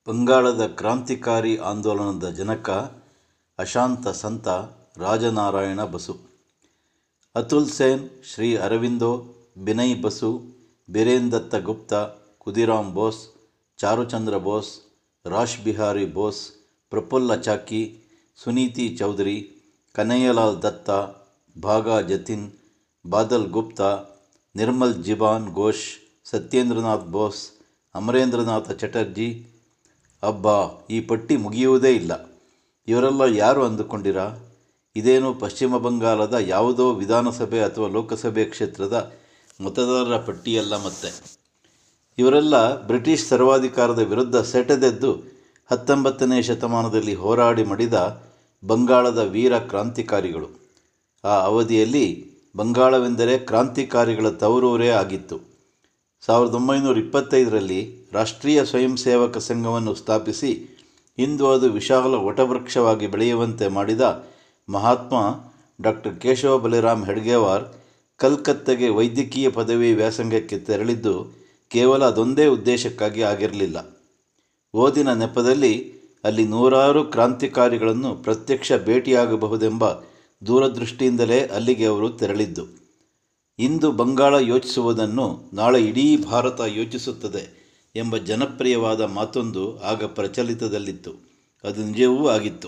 ಬಂಗಾಳದ ಕ್ರಾಂತಿಕಾರಿ ಆಂದೋಲನದ ಜನಕ ಅಶಾಂತ ಸಂತ ರಾಜನಾರಾಯಣ ಬಸು ಅತುಲ್ ಸೇನ್ ಶ್ರೀ ಅರವಿಂದೋ ಬಿನಯ್ ಬಸು ಬಿರೇನ್ ದತ್ತ ಗುಪ್ತ ಖುದಿರಾಮ್ ಬೋಸ್ ಚಾರುಚಂದ್ರ ಬೋಸ್ ರಾಶ್ ಬಿಹಾರಿ ಬೋಸ್ ಪ್ರಫುಲ್ಲ ಚಾಕಿ ಸುನೀತಿ ಚೌಧರಿ ಕನಯ್ಯಲಾಲ್ ದತ್ತ ಭಾಗಾ ಜತಿನ್ ಬಾದಲ್ ಗುಪ್ತಾ ನಿರ್ಮಲ್ ಜಿಬಾನ್ ಘೋಷ್ ಸತ್ಯೇಂದ್ರನಾಥ್ ಬೋಸ್ ಅಮರೇಂದ್ರನಾಥ ಚಟರ್ಜಿ ಅಬ್ಬಾ ಈ ಪಟ್ಟಿ ಮುಗಿಯುವುದೇ ಇಲ್ಲ ಇವರೆಲ್ಲ ಯಾರು ಅಂದುಕೊಂಡಿರಾ ಇದೇನು ಪಶ್ಚಿಮ ಬಂಗಾಳದ ಯಾವುದೋ ವಿಧಾನಸಭೆ ಅಥವಾ ಲೋಕಸಭೆ ಕ್ಷೇತ್ರದ ಮತದಾರರ ಪಟ್ಟಿಯಲ್ಲ ಮತ್ತೆ ಇವರೆಲ್ಲ ಬ್ರಿಟಿಷ್ ಸರ್ವಾಧಿಕಾರದ ವಿರುದ್ಧ ಸೆಟೆದೆದ್ದು ಹತ್ತೊಂಬತ್ತನೇ ಶತಮಾನದಲ್ಲಿ ಹೋರಾಡಿ ಮಡಿದ ಬಂಗಾಳದ ವೀರ ಕ್ರಾಂತಿಕಾರಿಗಳು ಆ ಅವಧಿಯಲ್ಲಿ ಬಂಗಾಳವೆಂದರೆ ಕ್ರಾಂತಿಕಾರಿಗಳ ತವರೂರೇ ಆಗಿತ್ತು ಸಾವಿರದ ಒಂಬೈನೂರ ಇಪ್ಪತ್ತೈದರಲ್ಲಿ ರಾಷ್ಟ್ರೀಯ ಸ್ವಯಂ ಸೇವಕ ಸಂಘವನ್ನು ಸ್ಥಾಪಿಸಿ ಇಂದು ಅದು ವಿಶಾಲ ವಟವೃಕ್ಷವಾಗಿ ಬೆಳೆಯುವಂತೆ ಮಾಡಿದ ಮಹಾತ್ಮ ಡಾಕ್ಟರ್ ಕೇಶವ ಬಲಿರಾಮ್ ಹೆಡ್ಗೇವಾರ್ ಕಲ್ಕತ್ತೆಗೆ ವೈದ್ಯಕೀಯ ಪದವಿ ವ್ಯಾಸಂಗಕ್ಕೆ ತೆರಳಿದ್ದು ಕೇವಲ ಅದೊಂದೇ ಉದ್ದೇಶಕ್ಕಾಗಿ ಆಗಿರಲಿಲ್ಲ ಓದಿನ ನೆಪದಲ್ಲಿ ಅಲ್ಲಿ ನೂರಾರು ಕ್ರಾಂತಿಕಾರಿಗಳನ್ನು ಪ್ರತ್ಯಕ್ಷ ಭೇಟಿಯಾಗಬಹುದೆಂಬ ದೂರದೃಷ್ಟಿಯಿಂದಲೇ ಅಲ್ಲಿಗೆ ಅವರು ತೆರಳಿದ್ದು ಇಂದು ಬಂಗಾಳ ಯೋಚಿಸುವುದನ್ನು ನಾಳೆ ಇಡೀ ಭಾರತ ಯೋಚಿಸುತ್ತದೆ ಎಂಬ ಜನಪ್ರಿಯವಾದ ಮಾತೊಂದು ಆಗ ಪ್ರಚಲಿತದಲ್ಲಿತ್ತು ಅದು ನಿಜವೂ ಆಗಿತ್ತು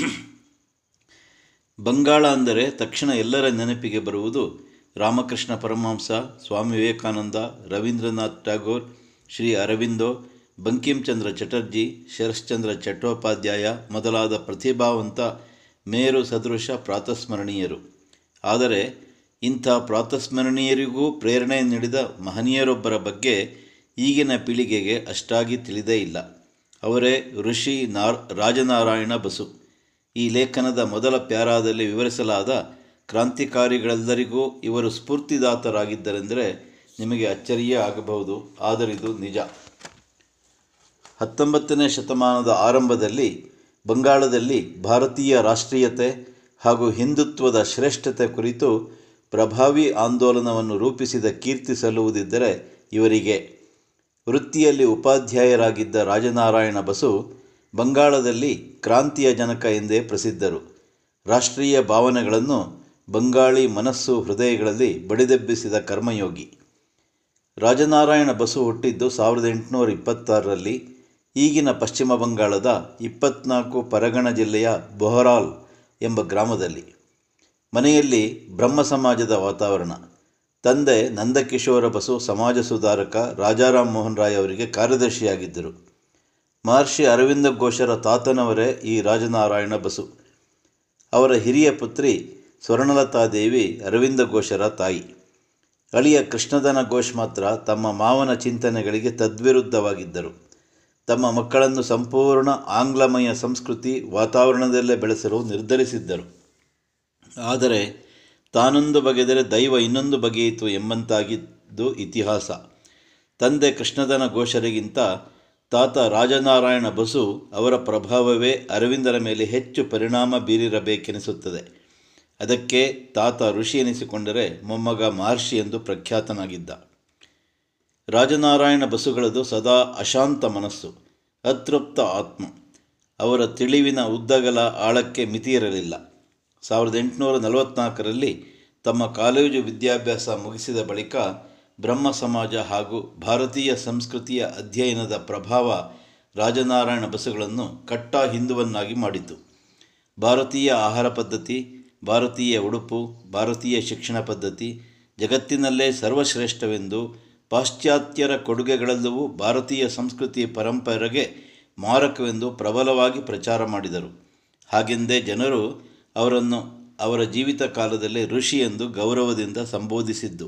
ಬಂಗಾಳ ಅಂದರೆ ತಕ್ಷಣ ಎಲ್ಲರ ನೆನಪಿಗೆ ಬರುವುದು ರಾಮಕೃಷ್ಣ ಪರಮಹಂಸ ಸ್ವಾಮಿ ವಿವೇಕಾನಂದ ರವೀಂದ್ರನಾಥ್ ಟ್ಯಾಗೋರ್ ಶ್ರೀ ಅರವಿಂದೋ ಬಂಕಿಂಚಂದ್ರ ಚಟರ್ಜಿ ಶರಶ್ಚಂದ್ರ ಚಟ್ಟೋಪಾಧ್ಯಾಯ ಮೊದಲಾದ ಪ್ರತಿಭಾವಂತ ಮೇರು ಸದೃಶ ಪ್ರಾತಸ್ಮರಣೀಯರು ಆದರೆ ಇಂಥ ಪ್ರಾತಸ್ಮರಣೀಯರಿಗೂ ಪ್ರೇರಣೆ ನೀಡಿದ ಮಹನೀಯರೊಬ್ಬರ ಬಗ್ಗೆ ಈಗಿನ ಪೀಳಿಗೆಗೆ ಅಷ್ಟಾಗಿ ತಿಳಿದೇ ಇಲ್ಲ ಅವರೇ ಋಷಿ ನಾರ್ ರಾಜನಾರಾಯಣ ಬಸು ಈ ಲೇಖನದ ಮೊದಲ ಪ್ಯಾರಾದಲ್ಲಿ ವಿವರಿಸಲಾದ ಕ್ರಾಂತಿಕಾರಿಗಳೆಲ್ಲರಿಗೂ ಇವರು ಸ್ಫೂರ್ತಿದಾತರಾಗಿದ್ದರೆಂದರೆ ನಿಮಗೆ ಅಚ್ಚರಿಯೇ ಆಗಬಹುದು ಆದರಿದು ನಿಜ ಹತ್ತೊಂಬತ್ತನೇ ಶತಮಾನದ ಆರಂಭದಲ್ಲಿ ಬಂಗಾಳದಲ್ಲಿ ಭಾರತೀಯ ರಾಷ್ಟ್ರೀಯತೆ ಹಾಗೂ ಹಿಂದುತ್ವದ ಶ್ರೇಷ್ಠತೆ ಕುರಿತು ಪ್ರಭಾವಿ ಆಂದೋಲನವನ್ನು ರೂಪಿಸಿದ ಕೀರ್ತಿ ಸಲ್ಲುವುದಿದ್ದರೆ ಇವರಿಗೆ ವೃತ್ತಿಯಲ್ಲಿ ಉಪಾಧ್ಯಾಯರಾಗಿದ್ದ ರಾಜನಾರಾಯಣ ಬಸು ಬಂಗಾಳದಲ್ಲಿ ಕ್ರಾಂತಿಯ ಜನಕ ಎಂದೇ ಪ್ರಸಿದ್ಧರು ರಾಷ್ಟ್ರೀಯ ಭಾವನೆಗಳನ್ನು ಬಂಗಾಳಿ ಮನಸ್ಸು ಹೃದಯಗಳಲ್ಲಿ ಬಡಿದೆಬ್ಬಿಸಿದ ಕರ್ಮಯೋಗಿ ರಾಜನಾರಾಯಣ ಬಸು ಹುಟ್ಟಿದ್ದು ಸಾವಿರದ ಎಂಟುನೂರ ಇಪ್ಪತ್ತಾರರಲ್ಲಿ ಈಗಿನ ಪಶ್ಚಿಮ ಬಂಗಾಳದ ಇಪ್ಪತ್ನಾಲ್ಕು ಪರಗಣ ಜಿಲ್ಲೆಯ ಬೊಹರಾಲ್ ಎಂಬ ಗ್ರಾಮದಲ್ಲಿ ಮನೆಯಲ್ಲಿ ಬ್ರಹ್ಮ ಸಮಾಜದ ವಾತಾವರಣ ತಂದೆ ನಂದಕಿಶೋರ ಬಸು ಸಮಾಜ ಸುಧಾರಕ ರಾಜಾರಾಮ್ ಮೋಹನ್ ರಾಯ್ ಅವರಿಗೆ ಕಾರ್ಯದರ್ಶಿಯಾಗಿದ್ದರು ಮಹರ್ಷಿ ಅರವಿಂದ ಘೋಷರ ತಾತನವರೇ ಈ ರಾಜನಾರಾಯಣ ಬಸು ಅವರ ಹಿರಿಯ ಪುತ್ರಿ ಸ್ವರ್ಣಲತಾದೇವಿ ಅರವಿಂದ ಘೋಷರ ತಾಯಿ ಅಳಿಯ ಕೃಷ್ಣಧನ ಘೋಷ್ ಮಾತ್ರ ತಮ್ಮ ಮಾವನ ಚಿಂತನೆಗಳಿಗೆ ತದ್ವಿರುದ್ಧವಾಗಿದ್ದರು ತಮ್ಮ ಮಕ್ಕಳನ್ನು ಸಂಪೂರ್ಣ ಆಂಗ್ಲಮಯ ಸಂಸ್ಕೃತಿ ವಾತಾವರಣದಲ್ಲೇ ಬೆಳೆಸಲು ನಿರ್ಧರಿಸಿದ್ದರು ಆದರೆ ತಾನೊಂದು ಬಗೆದರೆ ದೈವ ಇನ್ನೊಂದು ಬಗೆಯಿತು ಎಂಬಂತಾಗಿದ್ದು ಇತಿಹಾಸ ತಂದೆ ಕೃಷ್ಣಧನ ಘೋಷರಿಗಿಂತ ತಾತ ರಾಜನಾರಾಯಣ ಬಸು ಅವರ ಪ್ರಭಾವವೇ ಅರವಿಂದರ ಮೇಲೆ ಹೆಚ್ಚು ಪರಿಣಾಮ ಬೀರಿರಬೇಕೆನಿಸುತ್ತದೆ ಅದಕ್ಕೆ ತಾತ ಋಷಿ ಎನಿಸಿಕೊಂಡರೆ ಮೊಮ್ಮಗ ಮಹರ್ಷಿ ಎಂದು ಪ್ರಖ್ಯಾತನಾಗಿದ್ದ ರಾಜನಾರಾಯಣ ಬಸುಗಳದು ಸದಾ ಅಶಾಂತ ಮನಸ್ಸು ಅತೃಪ್ತ ಆತ್ಮ ಅವರ ತಿಳಿವಿನ ಉದ್ದಗಲ ಆಳಕ್ಕೆ ಮಿತಿಯಿರಲಿಲ್ಲ ಸಾವಿರದ ಎಂಟುನೂರ ನಲವತ್ತ್ನಾಲ್ಕರಲ್ಲಿ ತಮ್ಮ ಕಾಲೇಜು ವಿದ್ಯಾಭ್ಯಾಸ ಮುಗಿಸಿದ ಬಳಿಕ ಬ್ರಹ್ಮ ಸಮಾಜ ಹಾಗೂ ಭಾರತೀಯ ಸಂಸ್ಕೃತಿಯ ಅಧ್ಯಯನದ ಪ್ರಭಾವ ರಾಜನಾರಾಯಣ ಬಸುಗಳನ್ನು ಕಟ್ಟ ಹಿಂದುವನ್ನಾಗಿ ಮಾಡಿತು ಭಾರತೀಯ ಆಹಾರ ಪದ್ಧತಿ ಭಾರತೀಯ ಉಡುಪು ಭಾರತೀಯ ಶಿಕ್ಷಣ ಪದ್ಧತಿ ಜಗತ್ತಿನಲ್ಲೇ ಸರ್ವಶ್ರೇಷ್ಠವೆಂದು ಪಾಶ್ಚಾತ್ಯರ ಕೊಡುಗೆಗಳೆಲ್ಲವೂ ಭಾರತೀಯ ಸಂಸ್ಕೃತಿ ಪರಂಪರೆಗೆ ಮಾರಕವೆಂದು ಪ್ರಬಲವಾಗಿ ಪ್ರಚಾರ ಮಾಡಿದರು ಹಾಗೆಂದೇ ಜನರು ಅವರನ್ನು ಅವರ ಜೀವಿತ ಕಾಲದಲ್ಲಿ ಋಷಿ ಎಂದು ಗೌರವದಿಂದ ಸಂಬೋಧಿಸಿದ್ದು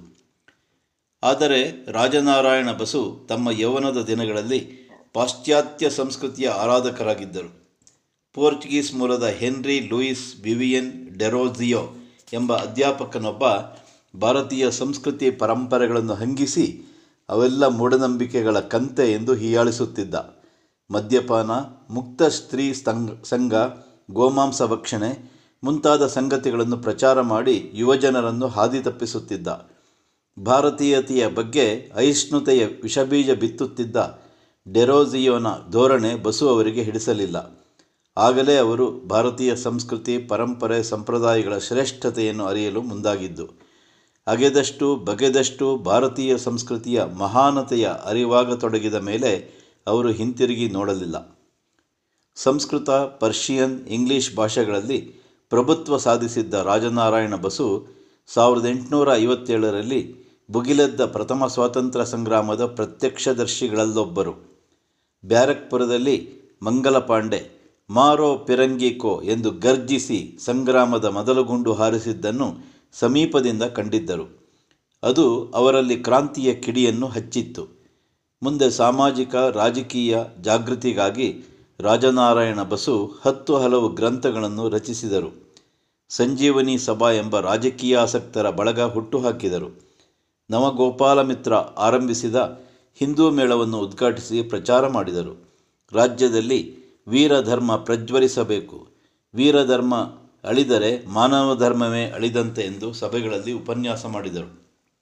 ಆದರೆ ರಾಜನಾರಾಯಣ ಬಸು ತಮ್ಮ ಯೌವನದ ದಿನಗಳಲ್ಲಿ ಪಾಶ್ಚಾತ್ಯ ಸಂಸ್ಕೃತಿಯ ಆರಾಧಕರಾಗಿದ್ದರು ಪೋರ್ಚುಗೀಸ್ ಮೂಲದ ಹೆನ್ರಿ ಲೂಯಿಸ್ ವಿವಿಯನ್ ಡೆರೋಜಿಯೋ ಎಂಬ ಅಧ್ಯಾಪಕನೊಬ್ಬ ಭಾರತೀಯ ಸಂಸ್ಕೃತಿ ಪರಂಪರೆಗಳನ್ನು ಹಂಗಿಸಿ ಅವೆಲ್ಲ ಮೂಢನಂಬಿಕೆಗಳ ಕಂತೆ ಎಂದು ಹೀಯಾಳಿಸುತ್ತಿದ್ದ ಮದ್ಯಪಾನ ಮುಕ್ತ ಸ್ತ್ರೀ ಸಂಘ ಸಂಘ ಗೋಮಾಂಸ ಭಕ್ಷಣೆ ಮುಂತಾದ ಸಂಗತಿಗಳನ್ನು ಪ್ರಚಾರ ಮಾಡಿ ಯುವಜನರನ್ನು ಹಾದಿ ತಪ್ಪಿಸುತ್ತಿದ್ದ ಭಾರತೀಯತೆಯ ಬಗ್ಗೆ ಅಹಿಷ್ಣುತೆಯ ವಿಷಬೀಜ ಬಿತ್ತುತ್ತಿದ್ದ ಡೆರೋಜಿಯೋನ ಧೋರಣೆ ಬಸು ಅವರಿಗೆ ಹಿಡಿಸಲಿಲ್ಲ ಆಗಲೇ ಅವರು ಭಾರತೀಯ ಸಂಸ್ಕೃತಿ ಪರಂಪರೆ ಸಂಪ್ರದಾಯಗಳ ಶ್ರೇಷ್ಠತೆಯನ್ನು ಅರಿಯಲು ಮುಂದಾಗಿದ್ದು ಅಗೆದಷ್ಟು ಬಗೆದಷ್ಟು ಭಾರತೀಯ ಸಂಸ್ಕೃತಿಯ ಮಹಾನತೆಯ ಅರಿವಾಗತೊಡಗಿದ ಮೇಲೆ ಅವರು ಹಿಂತಿರುಗಿ ನೋಡಲಿಲ್ಲ ಸಂಸ್ಕೃತ ಪರ್ಷಿಯನ್ ಇಂಗ್ಲಿಷ್ ಭಾಷೆಗಳಲ್ಲಿ ಪ್ರಭುತ್ವ ಸಾಧಿಸಿದ್ದ ರಾಜನಾರಾಯಣ ಬಸು ಸಾವಿರದ ಎಂಟುನೂರ ಐವತ್ತೇಳರಲ್ಲಿ ಭುಗಿಲೆದ್ದ ಪ್ರಥಮ ಸ್ವಾತಂತ್ರ್ಯ ಸಂಗ್ರಾಮದ ಪ್ರತ್ಯಕ್ಷದರ್ಶಿಗಳಲ್ಲೊಬ್ಬರು ಬ್ಯಾರಕ್ಪುರದಲ್ಲಿ ಮಂಗಲ ಪಾಂಡೆ ಮಾರೋ ಪಿರಂಗಿಕೋ ಎಂದು ಗರ್ಜಿಸಿ ಸಂಗ್ರಾಮದ ಮೊದಲು ಗುಂಡು ಹಾರಿಸಿದ್ದನ್ನು ಸಮೀಪದಿಂದ ಕಂಡಿದ್ದರು ಅದು ಅವರಲ್ಲಿ ಕ್ರಾಂತಿಯ ಕಿಡಿಯನ್ನು ಹಚ್ಚಿತ್ತು ಮುಂದೆ ಸಾಮಾಜಿಕ ರಾಜಕೀಯ ಜಾಗೃತಿಗಾಗಿ ರಾಜನಾರಾಯಣ ಬಸು ಹತ್ತು ಹಲವು ಗ್ರಂಥಗಳನ್ನು ರಚಿಸಿದರು ಸಂಜೀವನಿ ಸಭಾ ಎಂಬ ರಾಜಕೀಯಾಸಕ್ತರ ಬಳಗ ಹುಟ್ಟುಹಾಕಿದರು ನವಗೋಪಾಲ ಮಿತ್ರ ಆರಂಭಿಸಿದ ಹಿಂದೂ ಮೇಳವನ್ನು ಉದ್ಘಾಟಿಸಿ ಪ್ರಚಾರ ಮಾಡಿದರು ರಾಜ್ಯದಲ್ಲಿ ವೀರಧರ್ಮ ಪ್ರಜ್ವಲಿಸಬೇಕು ವೀರಧರ್ಮ ಅಳಿದರೆ ಮಾನವ ಧರ್ಮವೇ ಅಳಿದಂತೆ ಎಂದು ಸಭೆಗಳಲ್ಲಿ ಉಪನ್ಯಾಸ ಮಾಡಿದರು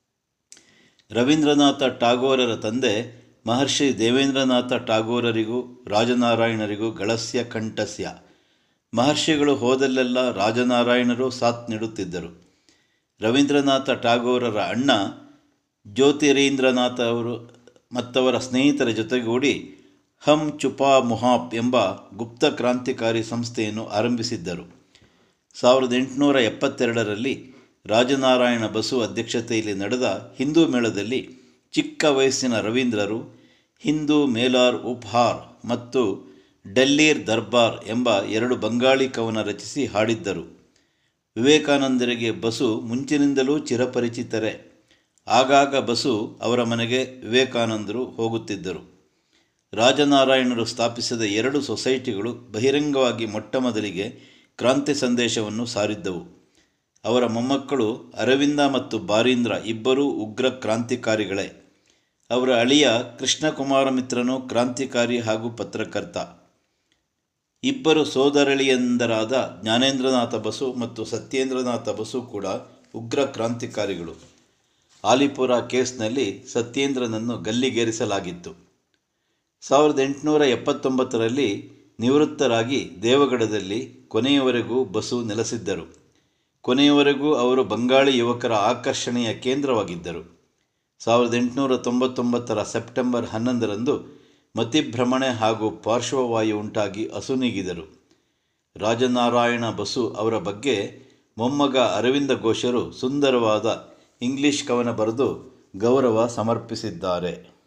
ರವೀಂದ್ರನಾಥ ಟಾಗೋರರ ತಂದೆ ಮಹರ್ಷಿ ದೇವೇಂದ್ರನಾಥ ಟಾಗೋರರಿಗೂ ರಾಜನಾರಾಯಣರಿಗೂ ಗಳಸ್ಯ ಕಂಠಸ್ಯ ಮಹರ್ಷಿಗಳು ಹೋದಲ್ಲೆಲ್ಲ ರಾಜನಾರಾಯಣರು ಸಾಥ್ ನೀಡುತ್ತಿದ್ದರು ರವೀಂದ್ರನಾಥ ಟಾಗೋರರ ಅಣ್ಣ ಜ್ಯೋತಿರೀಂದ್ರನಾಥ ಅವರು ಮತ್ತವರ ಸ್ನೇಹಿತರ ಜೊತೆಗೂಡಿ ಹಮ್ ಚುಪಾ ಮುಹಾಪ್ ಎಂಬ ಗುಪ್ತ ಕ್ರಾಂತಿಕಾರಿ ಸಂಸ್ಥೆಯನ್ನು ಆರಂಭಿಸಿದ್ದರು ಸಾವಿರದ ಎಂಟುನೂರ ಎಪ್ಪತ್ತೆರಡರಲ್ಲಿ ರಾಜನಾರಾಯಣ ಬಸು ಅಧ್ಯಕ್ಷತೆಯಲ್ಲಿ ನಡೆದ ಹಿಂದೂ ಮೇಳದಲ್ಲಿ ಚಿಕ್ಕ ವಯಸ್ಸಿನ ರವೀಂದ್ರರು ಹಿಂದೂ ಮೇಲಾರ್ ಉಪ್ಹಾರ್ ಮತ್ತು ಡೆಲ್ಲೀರ್ ದರ್ಬಾರ್ ಎಂಬ ಎರಡು ಬಂಗಾಳಿ ಕವನ ರಚಿಸಿ ಹಾಡಿದ್ದರು ವಿವೇಕಾನಂದರಿಗೆ ಬಸು ಮುಂಚಿನಿಂದಲೂ ಚಿರಪರಿಚಿತರೇ ಆಗಾಗ ಬಸು ಅವರ ಮನೆಗೆ ವಿವೇಕಾನಂದರು ಹೋಗುತ್ತಿದ್ದರು ರಾಜನಾರಾಯಣರು ಸ್ಥಾಪಿಸಿದ ಎರಡು ಸೊಸೈಟಿಗಳು ಬಹಿರಂಗವಾಗಿ ಮೊಟ್ಟ ಮೊದಲಿಗೆ ಕ್ರಾಂತಿ ಸಂದೇಶವನ್ನು ಸಾರಿದ್ದವು ಅವರ ಮೊಮ್ಮಕ್ಕಳು ಅರವಿಂದ ಮತ್ತು ಬಾರೀಂದ್ರ ಇಬ್ಬರೂ ಉಗ್ರ ಕ್ರಾಂತಿಕಾರಿಗಳೇ ಅವರ ಅಳಿಯ ಕೃಷ್ಣಕುಮಾರ ಮಿತ್ರನು ಕ್ರಾಂತಿಕಾರಿ ಹಾಗೂ ಪತ್ರಕರ್ತ ಇಬ್ಬರು ಸೋದರಳಿಯಂದರಾದ ಜ್ಞಾನೇಂದ್ರನಾಥ ಬಸು ಮತ್ತು ಸತ್ಯೇಂದ್ರನಾಥ ಬಸು ಕೂಡ ಉಗ್ರ ಕ್ರಾಂತಿಕಾರಿಗಳು ಆಲಿಪುರ ಕೇಸ್ನಲ್ಲಿ ಸತ್ಯೇಂದ್ರನನ್ನು ಗಲ್ಲಿಗೇರಿಸಲಾಗಿತ್ತು ಸಾವಿರದ ಎಂಟುನೂರ ಎಪ್ಪತ್ತೊಂಬತ್ತರಲ್ಲಿ ನಿವೃತ್ತರಾಗಿ ದೇವಗಢದಲ್ಲಿ ಕೊನೆಯವರೆಗೂ ಬಸು ನೆಲೆಸಿದ್ದರು ಕೊನೆಯವರೆಗೂ ಅವರು ಬಂಗಾಳಿ ಯುವಕರ ಆಕರ್ಷಣೆಯ ಕೇಂದ್ರವಾಗಿದ್ದರು ಸಾವಿರದ ಎಂಟುನೂರ ತೊಂಬತ್ತೊಂಬತ್ತರ ಸೆಪ್ಟೆಂಬರ್ ಹನ್ನೊಂದರಂದು ಮತಿಭ್ರಮಣೆ ಹಾಗೂ ಪಾರ್ಶ್ವವಾಯು ಉಂಟಾಗಿ ಅಸುನೀಗಿದರು ರಾಜನಾರಾಯಣ ಬಸು ಅವರ ಬಗ್ಗೆ ಮೊಮ್ಮಗ ಅರವಿಂದ ಘೋಷರು ಸುಂದರವಾದ ಇಂಗ್ಲಿಷ್ ಕವನ ಬರೆದು ಗೌರವ ಸಮರ್ಪಿಸಿದ್ದಾರೆ